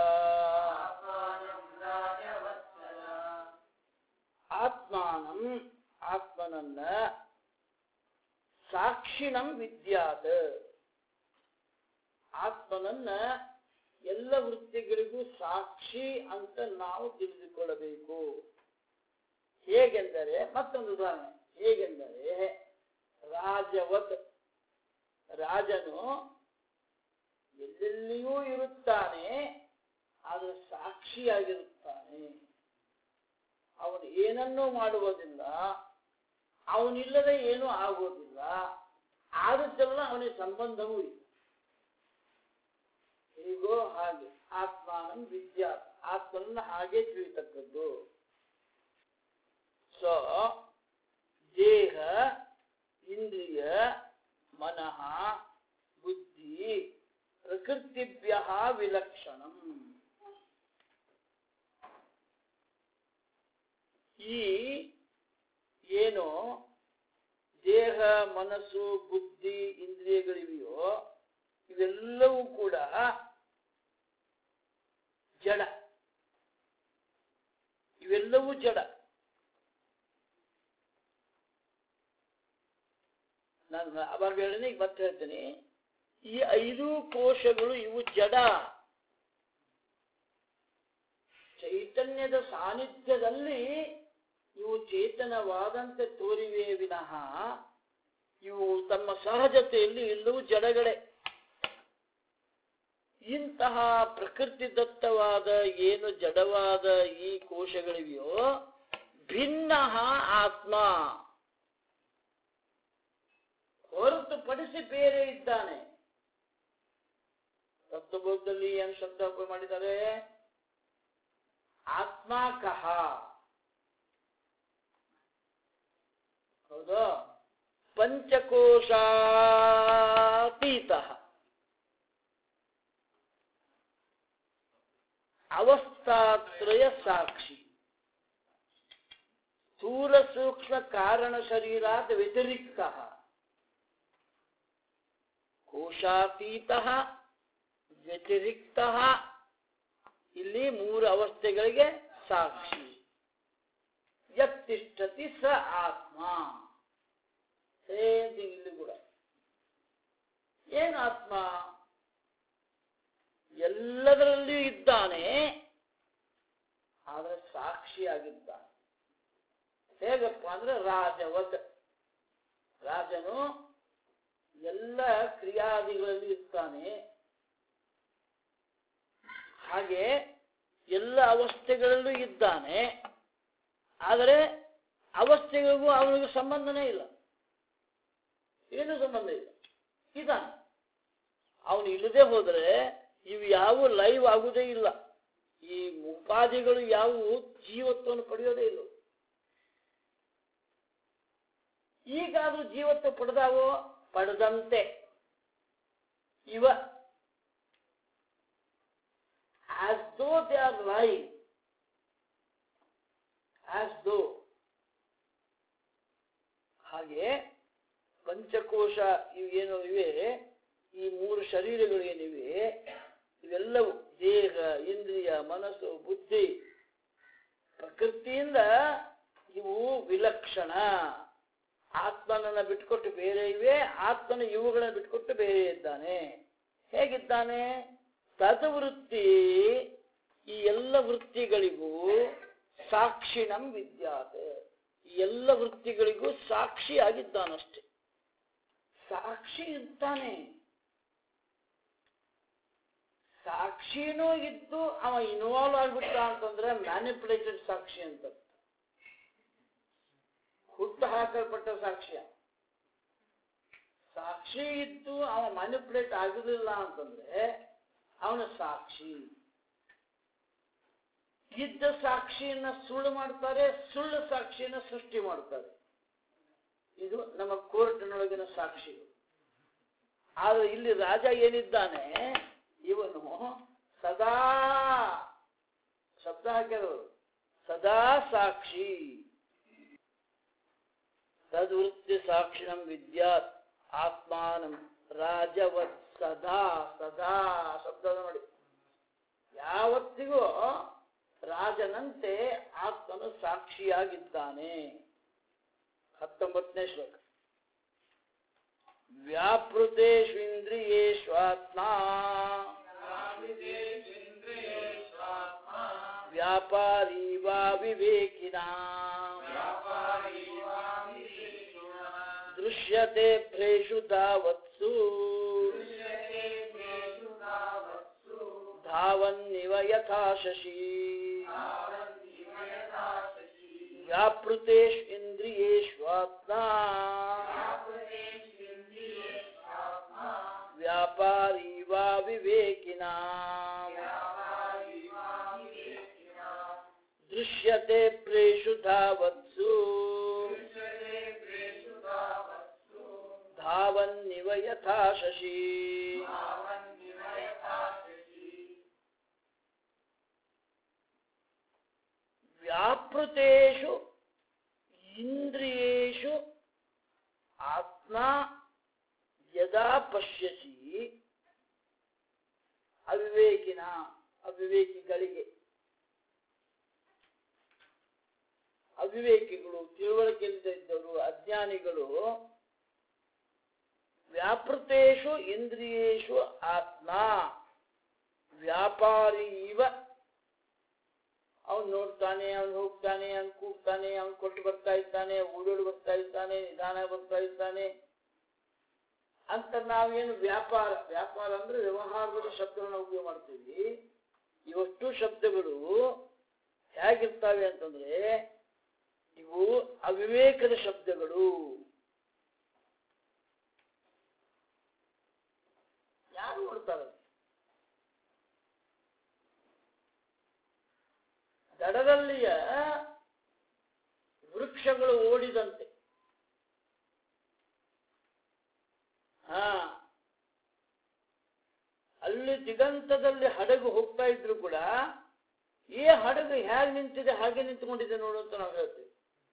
ಆತ್ಮಾನಂ ಆತ್ಮನನ್ನ ಸಾಕ್ಷಿಣಂ ವಿದ್ಯಾತ್ ಆತ್ಮನನ್ನ ಎಲ್ಲ ವೃತ್ತಿಗಳಿಗೂ ಸಾಕ್ಷಿ ಅಂತ ನಾವು ತಿಳಿದುಕೊಳ್ಳಬೇಕು ಹೇಗೆಂದರೆ ಮತ್ತೊಂದು ಉದಾಹರಣೆ ಹೇಗೆಂದರೆ ರಾಜವತ್ ರಾಜನು ಎಲ್ಲೆಲ್ಲಿಯೂ ಇರುತ್ತಾನೆ ಆದರೆ ಸಾಕ್ಷಿಯಾಗಿರುತ್ತಾನೆ ಅವನು ಏನನ್ನೂ ಮಾಡುವುದಿಲ್ಲ ಅವನಿಲ್ಲದೆ ಏನೂ ಆಗೋದಿಲ್ಲ ಆದದ್ದೆಲ್ಲ ಅವನಿಗೆ ಸಂಬಂಧವೂ ಇಲ್ಲ ಹೇಗೋ ಹಾಗೆ ಆತ್ಮಾನಂ ವಿದ್ಯಾ ಆತ್ಮನನ್ನ ಹಾಗೆ ತಿಳಿತಕ್ಕದ್ದು ಸೊ ದೇಹ ಇಂದ್ರಿಯ ಮನಃ ಬುದ್ಧಿ ಪ್ರಕೃತಿಭ್ಯ ವಿಲಕ್ಷಣಂ ಈ ಏನು ದೇಹ ಮನಸ್ಸು ಬುದ್ಧಿ ಇಂದ್ರಿಯಗಳಿವೆಯೋ ಇವೆಲ್ಲವೂ ಕೂಡ ಜಡ ಇವೆಲ್ಲವೂ ಜಡ ನಾನು ಅವಾಗ ಹೇಳಿನಿ ಈಗ ಮತ್ತೆ ಹೇಳ್ತೀನಿ ಈ ಐದು ಕೋಶಗಳು ಇವು ಜಡ ಚೈತನ್ಯದ ಸಾನ್ನಿಧ್ಯದಲ್ಲಿ ಇವು ಚೇತನವಾದಂತೆ ತೋರಿವೆ ವಿನಃ ಇವು ತಮ್ಮ ಸಹಜತೆಯಲ್ಲಿ ಎಲ್ಲವೂ ಜಡಗಳೇ ಇಂತಹ ಪ್ರಕೃತಿ ದತ್ತವಾದ ಏನು ಜಡವಾದ ಈ ಕೋಶಗಳಿವೆಯೋ ಭಿನ್ನ ಆತ್ಮ ಹೊರತುಪಡಿಸಿ ಬೇರೆ ಇದ್ದಾನೆ ತತ್ವಬೋಧದಲ್ಲಿ ಏನು ಶಬ್ದ ಉಪಯೋಗ ಮಾಡಿದ್ದಾರೆ ಆತ್ಮಾಕಹ ಹೌದು ಪಂಚಕೋಶಾತೀತ ಅವಸ್ಥಾತ್ರಯ ಸಾಕ್ಷಿ ಸ್ಥೂಲ ಸೂಕ್ಷ್ಮ ಕಾರಣ ಶರೀರಾದ ವ್ಯತಿರಿಕ್ತ ಕೋಶಾತೀತ ವ್ಯತಿರಿಕ್ತ ಇಲ್ಲಿ ಮೂರು ಅವಸ್ಥೆಗಳಿಗೆ ಸಾಕ್ಷಿ ಯತ್ತಿಷ್ಠತಿ ಸ ಆತ್ಮ ಸೇಮ್ ಥಿಂಗ್ ಇಲ್ಲಿ ಕೂಡ ಏನು ಆತ್ಮ ಎಲ್ಲದರಲ್ಲಿಯೂ ಇದ್ದಾನೆ ಆದರೆ ಸಾಕ್ಷಿಯಾಗಿದ್ದಾನೆ ಹೇಗಪ್ಪ ಅಂದ್ರೆ ರಾಜವತ್ ರಾಜನು ಎಲ್ಲ ಕ್ರಿಯಾದಿಗಳಲ್ಲಿ ಇರ್ತಾನೆ ಹಾಗೆ ಎಲ್ಲ ಅವಸ್ಥೆಗಳಲ್ಲೂ ಇದ್ದಾನೆ ಆದರೆ ಅವಸ್ಥೆಗಳಿಗೂ ಅವನಿಗೂ ಸಂಬಂಧನೇ ಇಲ್ಲ ಏನು ಸಂಬಂಧ ಇಲ್ಲ ಇದ್ದಾನೆ ಅವನು ಇಲ್ಲದೆ ಹೋದರೆ ಇವು ಯಾವ ಲೈವ್ ಆಗುವುದೇ ಇಲ್ಲ ಈ ಉಪಾಧಿಗಳು ಯಾವುವು ಜೀವತ್ವವನ್ನು ಪಡೆಯೋದೇ ಇಲ್ಲ ಈಗಾದ್ರೂ ಜೀವತ್ವ ಪಡೆದಾವೋ ಪಡೆದಂತೆ ಇವ as though they are live as ದೋ ಹಾಗೆ ಪಂಚಕೋಶ ಇವು ಏನು ಇವೆ ಈ ಮೂರು ಶರೀರಗಳು ಏನಿವೆ ಇವೆಲ್ಲವೂ ದೇಹ ಇಂದ್ರಿಯ ಮನಸ್ಸು ಬುದ್ಧಿ ಪ್ರಕೃತಿಯಿಂದ ಇವು ವಿಲಕ್ಷಣ ಆತ್ಮನನ್ನ ಬಿಟ್ಕೊಟ್ಟು ಬೇರೆ ಇವೆ ಆತ್ಮನ ಇವುಗಳನ್ನ ಬಿಟ್ಕೊಟ್ಟು ಬೇರೆ ಇದ್ದಾನೆ ಹೇಗಿದ್ದಾನೆ ತದ್ವೃತ್ತಿ ಈ ಎಲ್ಲ ವೃತ್ತಿಗಳಿಗೂ ಸಾಕ್ಷಿಣಂ ವಿದ್ಯಾತ್ ಈ ಎಲ್ಲ ವೃತ್ತಿಗಳಿಗೂ ಸಾಕ್ಷಿಯಾಗಿದ್ದಾನಷ್ಟೆ ಸಾಕ್ಷಿ ಇರ್ತಾನೆ ಸಾಕ್ಷಿನೂ ಇದ್ದು ಅವ ಇನ್ವಾಲ್ವ್ ಆಗ್ಬಿಟ್ಟ ಅಂತಂದ್ರೆ ಮ್ಯಾನಿಪುಲೇಟೆಡ್ ಸಾಕ್ಷಿ ಅಂತ ಹುಟ್ಟು ಹಾಕಲ್ಪಟ್ಟ ಸಾಕ್ಷ್ಯ ಸಾಕ್ಷಿ ಇದ್ದು ಅವ ಮ್ಯಾನಿಪುಲೇಟ್ ಆಗಲಿಲ್ಲ ಅಂತಂದ್ರೆ ಅವನ ಸಾಕ್ಷಿ ಇದ್ದ ಸಾಕ್ಷಿಯನ್ನ ಸುಳ್ಳು ಮಾಡ್ತಾರೆ ಸುಳ್ಳು ಸಾಕ್ಷಿಯನ್ನ ಸೃಷ್ಟಿ ಮಾಡ್ತಾರೆ ಇದು ನಮ್ಮ ಕೋರ್ಟಿನೊಳಗಿನ ಸಾಕ್ಷಿ ಆದ್ರೆ ಇಲ್ಲಿ ರಾಜ ಏನಿದ್ದಾನೆ ಇವನು ಸದಾ ಶಬ್ದ ಹಾಕಿರೋರು ಸದಾ ಸಾಕ್ಷಿ ತದ್ವೃತ್ತಿ ಸಾಕ್ಷಿಣಂ ವಿದ್ಯಾತ್ ಆತ್ಮಾನಂ ರಾಜವತ್ ಸದಾ ಸದಾ ಶಬ್ದ ನೋಡಿ ಯಾವತ್ತಿಗೂ ರಾಜನಂತೆ ಆತ್ಮನು ಸಾಕ್ಷಿಯಾಗಿದ್ದಾನೆ ಹತ್ತೊಂಬತ್ತನೇ ಶ್ಲೋಕ ವ್ಯಾಪೃತೇಷ್ವಿಂದ್ರಿಯೇಷ್ವಾತ್ಮ ವ್ಯಾಪಾರಿ ವಾ ವಿವೇಕಿನ ದೃಶ್ಯತೆ ಭ್ರೇಷು ತಾವತ್ಸು ಧಾವನ್ನಿವ ಯಥಾ ಶಶಿ ವ್ಯಾಪೃತೇಷು ಇಂದ್ರಿಯೇಷ್ವಾತ್ಮ ವ್ಯಾಪಾರಿ ವಾ ವಿವೇಕಿನ ದೃಶ್ಯತೆ ಪ್ರೇಷು ಧಾವತ್ಸು ಧಾವನ್ನಿವ ಯಥಾ ಶಶಿ ವ್ಯಾಪೃತೇಷು ಇಂದ್ರಿಯೇಷು ಆತ್ಮ ಯದಾ ಪಶ್ಯಸಿ ಅವಿವೇಕಿನ ಅವಿವೇಕಿಗಳಿಗೆ ಅವಿವೇಕಿಗಳು ತಿಳುವಳಿಕೆಯಿಲ್ಲದೆ ಇದ್ದವರು ಅಜ್ಞಾನಿಗಳು ವ್ಯಾಪೃತೇಷು ಇಂದ್ರಿಯೇಷು ಆತ್ಮ ವ್ಯಾಪಾರಿ ಇವ ಅವನು ನೋಡ್ತಾನೆ ಅವನು ಹೋಗ್ತಾನೆ ಅವನು ಕೂಗ್ತಾನೆ ಅವನು ಕೊಟ್ಟು ಬರ್ತಾ ಇದ್ದಾನೆ ಓಡೋಡಿ ಬರ್ತಾ ಇದ್ದಾನೆ ನಿಧಾನ ಬರ್ತಾ ಇದ್ದಾನೆ ಅಂತ ನಾವೇನು ವ್ಯಾಪಾರ ವ್ಯಾಪಾರ ಅಂದ್ರೆ ವ್ಯವಹಾರದಲ್ಲಿ ಶಬ್ದಗಳನ್ನ ಉಪಯೋಗ ಮಾಡ್ತೀವಿ ಇವಷ್ಟು ಶಬ್ದಗಳು ಹೇಗಿರ್ತಾವೆ ಅಂತಂದ್ರೆ ಇವು ಅವಿವೇಕದ ಶಬ್ದಗಳು ಯಾರು ನೋಡ್ತಾರೆ ದಡದಲ್ಲಿಯ ವೃಕ್ಷಗಳು ಓಡಿದಂತೆ ಹಾ ಅಲ್ಲಿ ದಿಗಂತದಲ್ಲಿ ಹಡಗು ಹೋಗ್ತಾ ಇದ್ರು ಕೂಡ ಈ ಹಡಗು ಹೇಗೆ ನಿಂತಿದೆ ಹಾಗೆ ನಿಂತ್ಕೊಂಡಿದೆ ನೋಡು ಅಂತ ನಾವು ಹೇಳ್ತೀವಿ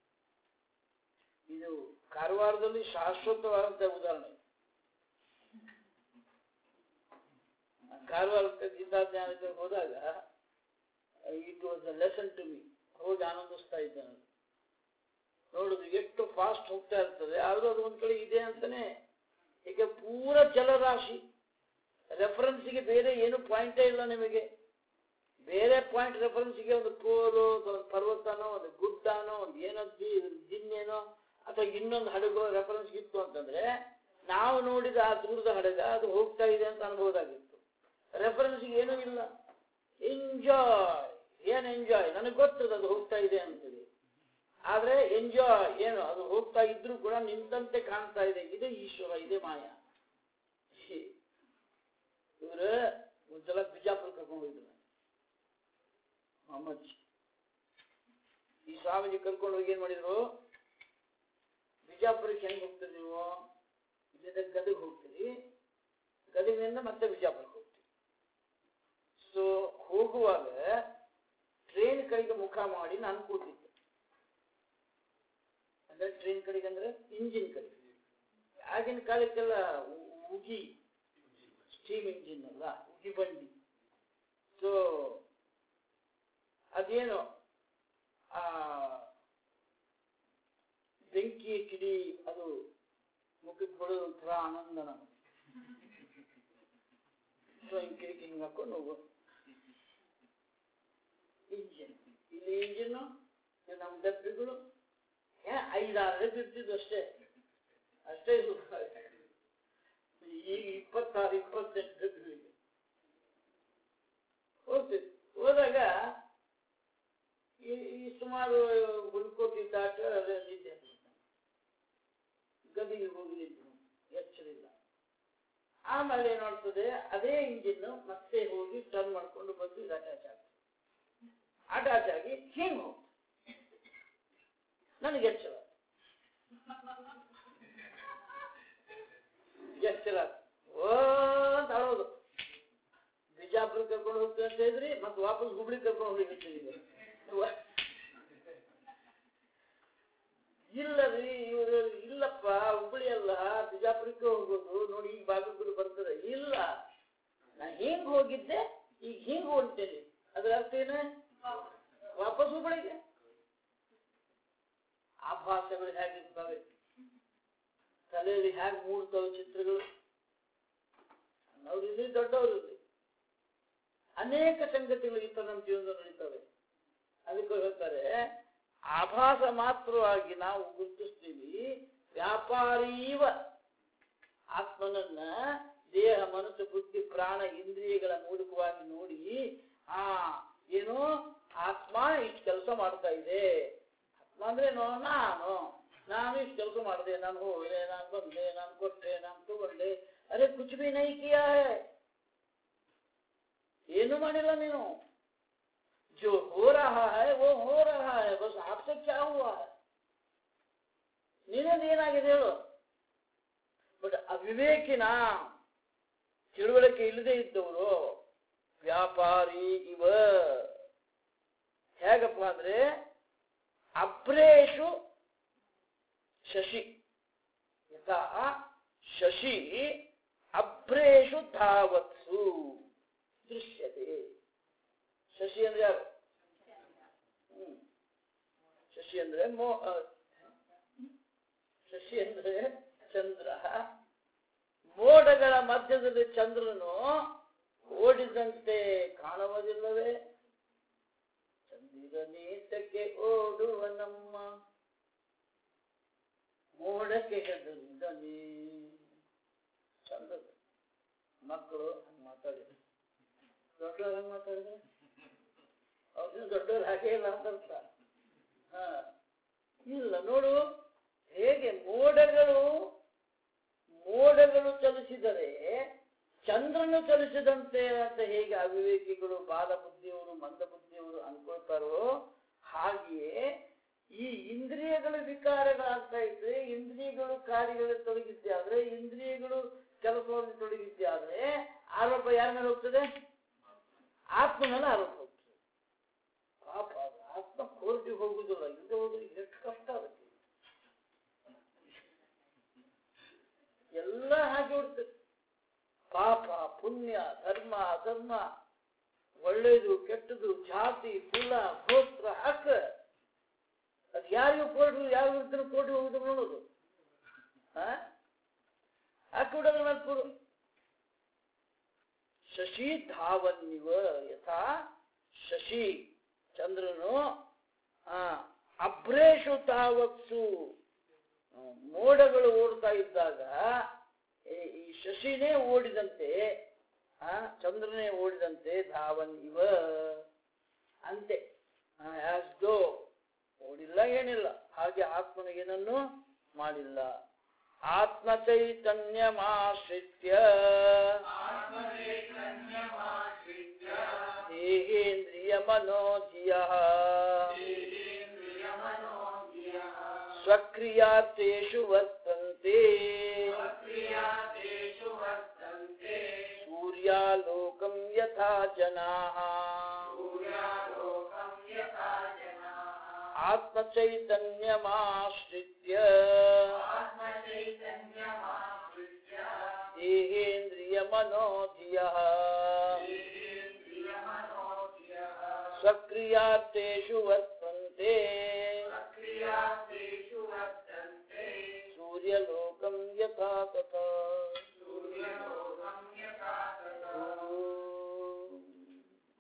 ಇದು ಕಾರವಾರದಲ್ಲಿ ಶಾಶ್ವತವಾದಂತ ಉದಾಹರಣೆ ಕಾರವಾರಕ್ಕೆ ಗೀತಾಜ್ಞಾನಕ್ಕೆ ಹೋದಾಗ it was a lesson to me ಹೋಗಿ ಆನಂದಿಸ್ತಾ ಇದ್ದೆ ನಾನು ನೋಡುದು ಎಷ್ಟು ಫಾಸ್ಟ್ ಹೋಗ್ತಾ ಇರ್ತದೆ ಆದ್ರೂ ಅದು ಒಂದ್ ಕಡೆ ಇದೆ ಅಂತಾನೆ ಈಗ ಪೂರ ಜಲರಾಶಿ ರೆಫರೆನ್ಸ್ಗೆ ಬೇರೆ ಏನು ಪಾಯಿಂಟೇ ಇಲ್ಲ ನಿಮಗೆ ಬೇರೆ ಪಾಯಿಂಟ್ ರೆಫರೆನ್ಸ್ಗೆ ಒಂದು ಕೋಲು ಒಂದು ಪರ್ವತನೋ ಒಂದು ಗುಡ್ಡನೋ ಒಂದು ಏನೋ ಜಿ- ಜಿನ್ನೇನೋ ಅಥವಾ ಇನ್ನೊಂದು ಹಡಗು ರೆಫರೆನ್ಸ್ ಇತ್ತು ಅಂತಂದ್ರೆ ನಾವು ನೋಡಿದ ಆ ದೂರದ ಹಡಗ ಅದು ಹೋಗ್ತಾ ಇದೆ ಅಂತ ಅನ್ಬೋದಾಗಿತ್ತು ರೆಫರೆನ್ಸ್ಗೆ ಏನೂ ಇಲ್ಲ ಎಂಜಾಯ್ ಏನ್ ಎಂಜಾಯ್ ನನಗೆ ಗೊತ್ತದ ಅದು ಹೋಗ್ತಾ ಇದೆ ಅಂತೇಳಿ ಆದ್ರೆ ಎಂಜಾಯ್ ಏನು ಅದು ಹೋಗ್ತಾ ಇದ್ರೂ ಕೂಡ ನಿಂತಂತೆ ಕಾಣ್ತಾ ಇದೆ ಇದೇ ಈಶ್ವರ ಇದೇ ಮಾಯ ಇವ್ರ ಒಂದ್ಸಲ ಬಿಜಾಪುರ ಕರ್ಕೊಂಡು ಹೋಗಿದ್ರು ಮೊಹಮ್ಮದ್ ಈ ಸ್ವಾಮೀಜಿ ಕರ್ಕೊಂಡು ಹೋಗಿ ಏನ್ ಮಾಡಿದ್ರು ಬಿಜಾಪುರಕ್ಕೆ ಹೆಂಗ್ ಹೋಗ್ತೀರಿ ನೀವು ಇಲ್ಲಿಂದ ಗದಗ್ ಹೋಗ್ತೀರಿ ಗದಗಿನಿಂದ ಮತ್ತೆ ಬಿಜಾಪುರಕ್ಕೆ ಹೋಗ್ತೀರಿ ಸೊ ಹೋಗುವಾಗ ಟ್ರೈನ್ ಕಡೆಗೆ ಮುಖ ಮಾಡಿ ನಾನು ಕೂತಿದ್ದೆ ಅಂದ್ರೆ ಟ್ರೈನ್ ಕಡೆಗೆ ಅಂದ್ರೆ ಇಂಜಿನ್ ಕಡೆಗೆ ಆಗಿನ ಕಾಲಕ್ಕೆಲ್ಲ ಉ- ಉಗಿ ಸ್ಟೀಮ್ ಇಂಜಿನ್ ಅಲ್ಲ ಉಗಿ ಬಂಡಿ ಸೊ ಅದೇನು ಆ ಬೆಂಕಿ ಕಿಡಿ ಅದು ಮುಖಕ್ಕೆ ಬಡೋದು ಒಂಥರ ಆನಂದ ನಮಗೆ ಸೊ ಹಿಂಗೆ ಕಿರಿಕಿ ಹಿಂಗೆ ಹಾಕೊಂಡು ಹೋಗು ಇಂಜಿನ್ ಇಲ್ಲಿ ಇಂಜಿನ್ನು ನಮ್ಮ ಡಬ್ಬಿಗಳು ಏ ಐದಾರು ಡಬ್ಬಿ ಇರ್ತಿದ್ವು ಅಷ್ಟೇ ಅಷ್ಟೇ ಇರ್ಲಿಲ್ಲ. ಈಗ ಇಪ್ಪತ್ತಾರು ಇಪ್ಪತ್ತೆಂಟು ಡಬ್ಬಿ ಇದೆ ಹೋಗ್ತಿದ್ವಿ ಹೋದಾಗ ಈ ಈ ಸುಮಾರು ಹುಡುಕೋಟಿ ದಾಟ ಅದೇ ನಿದ್ದೆ ಗದಿಗೆ ಹೋಗಿ ನಿಂತು ಎಚ್ಚರಿಲ್ಲ ಆಮೇಲೆ ಏನ್ ಮಾಡ್ತದೆ ಅದೇ ಇಂಜಿನ್ ಮತ್ತೆ ಹೋಗಿ ಟರ್ನ್ ಮಾಡ್ಕೊಂಡು ಬಂದು ಇದು ಅಟ್ಯಾಚ್ ಆಗ್ತದೆ ಅಟ್ಯಾಚ್ ಆಗಿ ಹಿಂಗ್ ಹೋಗ್ತದೆ ನನಗೆ ಎಚ್ಚರ ಎಚ್ಚರ ಓ ಅಂತ ಅಳೋದು ಬಿಜಾಪುರ ಕರ್ಕೊಂಡು ಹೋಗ್ತೀವಿ ಅಂತ ಹೇಳಿದ್ರಿ ಮತ್ತೆ ವಾಪಸ್ ಹುಬ್ಳಿ ಕರ್ಕೊಂಡು ಹೋಗಿರ್ತೀವಿ ಇಲ್ಲ ರೀ ಇವರು ಇಲ್ಲಪ್ಪ ಹುಬ್ಳಿ ಅಲ್ಲ ಬಿಜಾಪುರಕ್ಕೆ ಹೋಗೋದು ನೋಡಿ ಈಗ ಬಾಗಲಕೋಟೆ ಬರ್ತದೆ ಇಲ್ಲ ನಾ ಹಿಂಗ್ ಹೋಗಿದ್ದೆ ಈಗ ಹಿಂಗ್ ಹೊಂಟೇನಿ ಅದ್ರ ಅರ್ಥ ಏನು ವಾಪಸ್ ಹುಬ್ಳಿಗೆ ಆಭಾಸಗಳು ಹೇಗಿರ್ತವೆ ತಲೆಯಲ್ಲಿ ಹೇಗೆ ಮೂಡ್ತವೆ ಚಿತ್ರಗಳು ಅವ್ರಿರ್ಲಿ ದೊಡ್ಡವರಿರ್ಲಿ ಅನೇಕ ಸಂಗತಿಗಳು ಈ ತರ ನಮ್ಮ ಜೀವನದಲ್ಲಿ ನಡೀತವೆ ಅದಕ್ಕೆ ಹೇಳ್ತಾರೆ ಆಭಾಸ ಮಾತ್ರವಾಗಿ ನಾವು ಗುರುತಿಸ್ತೀವಿ ವ್ಯಾಪಾರೀವ ಆತ್ಮನನ್ನ ದೇಹ ಮನಸ್ಸು ಬುದ್ಧಿ ಪ್ರಾಣ ಇಂದ್ರಿಯಗಳ ಮೂಲಕವಾಗಿ ನೋಡಿ ಆ ಏನು ಆತ್ಮ ಇಷ್ಟು ಕೆಲಸ ಮಾಡ್ತಾ ಇದೆ ಆತ್ಮ ಅಂದ್ರೆ ಏನೋ ನಾನು ನಾನು ಇಷ್ಟು ಕೆಲಸ ಮಾಡಿದೆ ನಾನು ಹೋದೆ ನಾನು ಬಂದೆ ನಾನು ಕೊಟ್ಟೆ ನಾನು ತಗೊಂಡೆ ಅರೆ ಕುಚ್ ಬಿ ನೈ ಕಿಯಾ ಹೈ ಏನು ಮಾಡಿಲ್ಲ ನೀನು जो हो रहा है वो हो रहा है बस आपसे क्या हुआ है ನಿನ್ನದೇನಾಗಿದೆ ಹೇಳು ಬಟ್ ಅವಿವೇಕಿನ ತಿಳುವಳಿಕೆ ಇಲ್ಲದೆ ಇದ್ದವರು ವ್ಯಾಪಾರಿ ಇವ ಹೇಗಪ್ಪ ಅಂದ್ರೆ ಅಭ್ರೇಷು ಶಶಿ ಯಥಾ ಶಶಿ ಅಭ್ರೇಷು ಧಾವತ್ಸು ದೃಶ್ಯತೆ ಶಶಿ ಅಂದ್ರೆ ಯಾರು ಹ್ಮ್. ಶಶಿ ಅಂದ್ರೆ ಮೋ ಆ, ಶಶಿ ಅಂದ್ರೆ ಚಂದ್ರ ಮೋಡಗಳ ಮಧ್ಯದಲ್ಲಿ ಚಂದ್ರನು ಓಡಿದಂತೆ ಕಾಣುವುದಿಲ್ಲವೇ ಚಂದಿರ ನೇತಕ್ಕೆ ಓಡುವ ನಮ್ಮ ಮೋಡಕ್ಕೆ ಹೆದರಿದನೆ ಚಂದದ ಮಕ್ಕಳು ಹಂಗೆ ಮಾತಾಡಿದ್ರು ದೊಡ್ಡವ್ರು ಹಂಗೆ ಮಾತಾಡಿದ್ರೆ ಅವ್ರು ದೊಡ್ಡವ್ರು ಹಾಗೆ ಇಲ್ಲ ಅಂತ ಹಾ ಇಲ್ಲ ನೋಡು ಹೇಗೆ ಮೋಡಗಳು ಮೋಡಗಳು ಚಲಿಸಿದರೆ ಚಂದ್ರನು ಚಲಿಸಿದಂತೆ ಅಂತ ಹೇಗೆ ಅವಿವೇಕಿಗಳು ಬಾಲ ಬುದ್ಧಿಯವರು ಮಂದ ಬುದ್ಧಿಯವರು ಅನ್ಕೊಳ್ತಾರೋ ಹಾಗೆಯೇ ಈ ಇಂದ್ರಿಯಗಳ ವಿಕಾರಗಳಾಗ್ತಾ ಇದ್ರೆ ಇಂದ್ರಿಯಗಳು ಕಾರ್ಯಗಳಲ್ಲಿ ತೊಡಗಿದ್ದೆ ಆದ್ರೆ ಇಂದ್ರಿಯಗಳು ಕೆಲಸವನ್ನು ತೊಡಗಿದ್ದೆ ಆದ್ರೆ ಆರೋಪ ಯಾರ ಮೇಲೆ ಹೋಗ್ತದೆ ಆತ್ಮ ಮೇಲೆ ಆರೋಪ ಹೋಗ್ತದೆ ಪಾಪ ಅದು ಆತ್ಮ ಕೋರ್ಟಿಗೆ ಹೋಗುದಿಲ್ಲ ಇದು ಹೋದ್ರೆ ಎಷ್ಟು ಕಷ್ಟ ಅದಕ್ಕೆ ಎಲ್ಲ ಹಾಗೆ ಉಡ್ತದೆ ಪಾಪ ಪುಣ್ಯ ಧರ್ಮ ಅಧರ್ಮ ಒಳ್ಳೇದು ಕೆಟ್ಟದು ಜಾತಿ ಕುಲ ಗೋತ್ರ ಹಕ್ಕ ಅದು ಯಾರಿಗೂ ಕೋರ್ಟ್ ಯಾರಿಗೂ ಇರ್ತಾನೆ ಕೋರ್ಟ್ ಹೋಗುದು ನೋಡೋದು ಹಾಕಿ ಬಿಡೋದು ಮೇಲೆ ಕೊಡು ಶಶಿ ಧಾವನ್ನಿವ ಯಥಾ ಶಶಿ ಚಂದ್ರನು ಆ ಅಭ್ರೇಷು ತಾವತ್ಸು ಹ್ಮ್, ಮೋಡಗಳು ಓಡ್ತಾ ಇದ್ದಾಗ ಈ- ಈ ಶಶಿನೇ ಓಡಿದಂತೆ ಆ ಚಂದ್ರನೇ ಓಡಿದಂತೆ ಧಾವನ್ ಇವ ಅಂತೆ ಆಸ್ ದೋ ಓಡಿಲ್ಲ ಏನಿಲ್ಲ ಹಾಗೆ ಆತ್ಮನಿಗೇನನ್ನು ಮಾಡಿಲ್ಲ ಆತ್ಮ ಚೈತನ್ಯಮಾಶ್ರಿತ್ಯ ದೇಹೇಂದ್ರಿಯ ಮನೋಧಿಯ ಸ್ವಕ್ರಿಯಾರ್ಥೇಷು ವರ್ತಂತೆ ಸೂರ್ಯಾಲೋಕಂ ಯಥಾ ಜನಾಃ ಆತ್ಮಚೈತನ್ಯಮಾಶ್ರಿತ್ಯ ದೇಹೇಂದ್ರಿಯ ಮನೋಧಿಯ ಸ್ವಕ್ರಿಯಾರ್ಥೇಷು ವರ್ತಂತೆ ಸೂರ್ಯಲೋಕಂ ಯಥಾ ತಥಾ